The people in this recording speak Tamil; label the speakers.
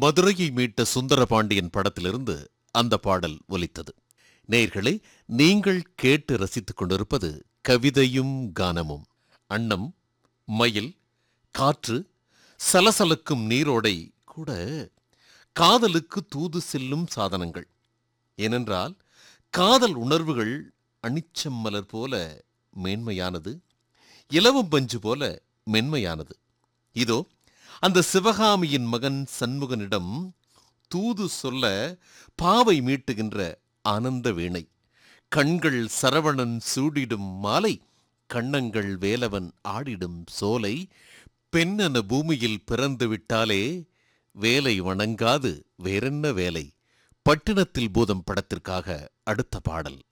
Speaker 1: மதுரையை மீட்ட சுந்தரபாண்டியன் படத்திலிருந்து அந்த பாடல் ஒலித்தது நேயர்களே நீங்கள் கேட்டு ரசித்துக் கொண்டிருப்பது கவிதையும் கானமும் அன்னம் மயில் காற்று சலசலக்கும் நீரோடை கூட காதலுக்கு தூது செல்லும் சாதனங்கள் ஏனென்றால் காதல் உணர்வுகள் அனிச்சம் மலர் போல மேன்மையானது இலவம் பஞ்சு போல மென்மையானது இதோ அந்த சிவகாமியின் மகன் சண்முகனிடம் தூது சொல்ல பாவை மீட்டுகின்ற ஆனந்த வீணை கண்கள் சரவணன் சூடிடும் மாலை கண்ணங்கள் வேலவன் ஆடிடும் சோலை பெண்ணென பூமியில் பிறந்து விட்டாலே வேலை வணங்காது வேறென்ன வேலை பட்டினத்தில் பூதம் படத்திற்காக அடுத்த பாடல்